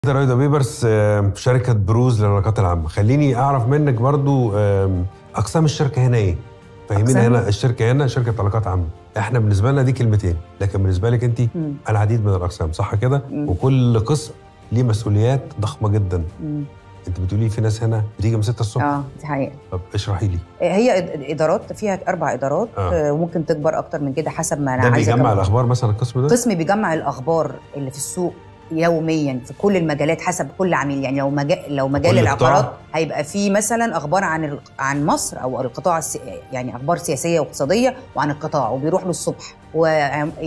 رايدا بيبرس آه، شركة بروز للعلاقات العامة خليني أعرف منك برضو آم، أقسام الشركة هنا إيه؟ فهمينا أقسام؟ هنا الشركة هنا شركة علاقات عامة إحنا بالنسبة لنا دي كلمتين لكن بالنسبة لك أنت مم. العديد من الأقسام صح كده؟ مم. وكل قسم ليه مسؤوليات ضخمة جدا مم. أنت بتقولي في ناس هنا بتيجي من 6 الصبح اه دي حقيقه طب اشرحي لي هي إد- ادارات فيها اربع ادارات آه. آه. وممكن تكبر اكتر من كده حسب ما انا ده عايزه بيجمع أكبر. الأخبار مثلا القسم ده؟ قسم بيجمع الاخبار اللي في السوق يوميا في كل المجالات حسب كل عميل يعني لو مجال لو مجال كل العقارات قطاع؟ هيبقى فيه مثلا اخبار عن ال- عن مصر او القطاع السي... يعني اخبار سياسيه واقتصاديه وعن القطاع وبيروح له الصبح و...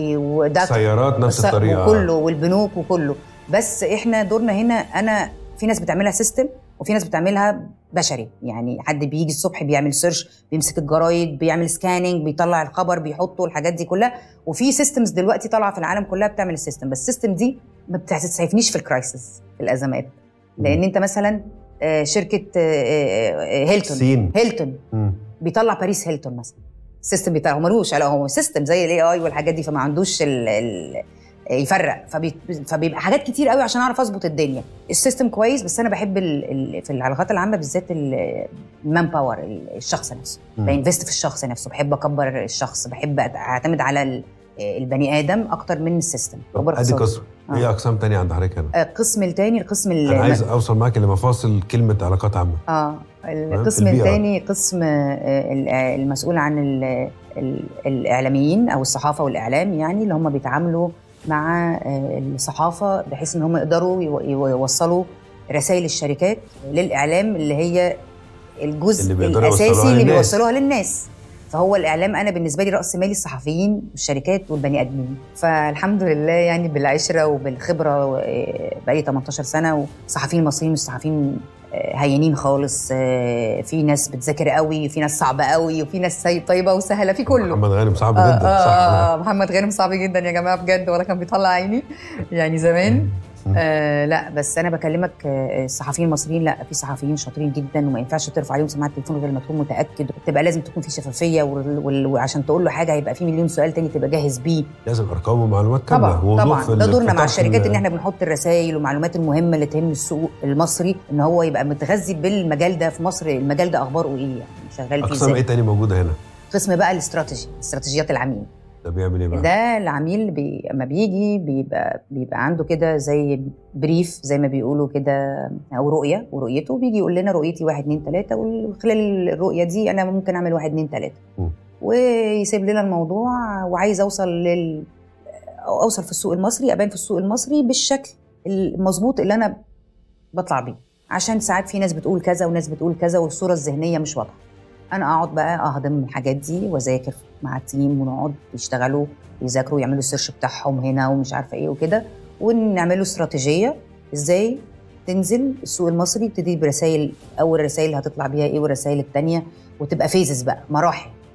وده سيارات نفس الس- الطريقة وكله والبنوك وكله بس احنا دورنا هنا انا في ناس بتعملها سيستم وفي ناس بتعملها بشري يعني حد بيجي الصبح بيعمل سيرش بيمسك الجرايد بيعمل سكاننج بيطلع الخبر بيحطه الحاجات دي كلها وفي سيستمز دلوقتي طالعه في العالم كلها بتعمل السيستم بس السيستم دي ما بتسعفنيش في الكرايسيس في الازمات لان انت مثلا آه، شركه آه، آه، آه، هيلتون سين هيلتون مم. بيطلع باريس هيلتون مثلا السيستم بتاعه ملوش لا هو سيستم زي الاي اي والحاجات دي فما عندوش ال ال يفرق فبي فبيبقى حاجات كتير قوي عشان اعرف اظبط الدنيا السيستم كويس بس انا بحب ال ال في العلاقات العامه بالذات المان باور الشخص نفسه مم. بانفست في الشخص نفسه بحب اكبر الشخص بحب اعتمد على ال- البني ادم اكتر من السيستم طب أكبر أدي اقتصاد. قسم آه. إيه أقسام تانية عند حضرتك هنا؟ القسم الثاني القسم ال- أنا عايز أوصل معاك لمفاصل كلمة علاقات عامة اه القسم البيئة. الثاني قسم آه، ال- المسؤول عن ال- ال- الاعلاميين او الصحافه والاعلام يعني اللي هم بيتعاملوا مع آه، الصحافه بحيث ان هم يقدروا يو- يو- يوصلوا رسائل الشركات للاعلام اللي هي الجزء اللي بيقدروا الاساسي يوصلوها اللي للناس. بيوصلوها للناس فهو الاعلام انا بالنسبه لي راس مالي الصحفيين والشركات والبني ادمين فالحمد لله يعني بالعشره وبالخبره آه، بقالي 18 سنه والصحفيين المصريين مش صحفيين آه، هينين خالص آه، في ناس بتذاكر قوي في ناس صعبه قوي وفي ناس سي- طيبه وسهله في كله محمد غانم صعب آه جدا آه صح آه محمد غانم صعب جدا يا جماعه بجد ولا كان بيطلع عيني يعني زمان آه لا بس انا بكلمك آه، الصحفيين المصريين لا في صحفيين شاطرين جدا وما ينفعش ترفع عليهم سماعه التليفون غير ما تكون متاكد تبقى لازم تكون في شفافيه وال- وال- وعشان تقول له حاجه هيبقى في مليون سؤال تاني تبقى جاهز بيه لازم ارقام ومعلومات كامله طبعا ووضوح طبعا في ده دورنا الفتح مع الشركات ال- ان احنا بنحط الرسائل والمعلومات المهمه اللي تهم السوق المصري ان هو يبقى متغذي بالمجال ده في مصر المجال ده اخباره ايه يعني شغال فيه اقسام ازاي ايه تاني موجوده هنا قسم بقى الاستراتيجي استراتيجيات العميل ده بيعمل ايه بقى ده العميل بي... اما بيجي بيبقى بيبقى عنده كده زي بريف زي ما بيقولوا كده او رؤيه ورؤيته بيجي يقول لنا رؤيتي واحد اتنين تلاته وخلال الرؤيه دي انا ممكن اعمل واحد اتنين تلاته م. ويسيب لنا الموضوع وعايز اوصل لل أو اوصل في السوق المصري ابان في السوق المصري بالشكل المظبوط اللي انا بطلع بيه عشان ساعات في ناس بتقول كذا وناس بتقول كذا والصوره الذهنيه مش واضحه انا اقعد بقى اهضم الحاجات دي واذاكر مع التيم ونقعد يشتغلوا يذاكروا يعملوا السيرش بتاعهم هنا ومش عارفه ايه وكده ونعملوا استراتيجيه ازاي تنزل السوق المصري تبتدي برسائل اول رسائل هتطلع بيها ايه والرسائل الثانيه وتبقى فيزز بقى مراحل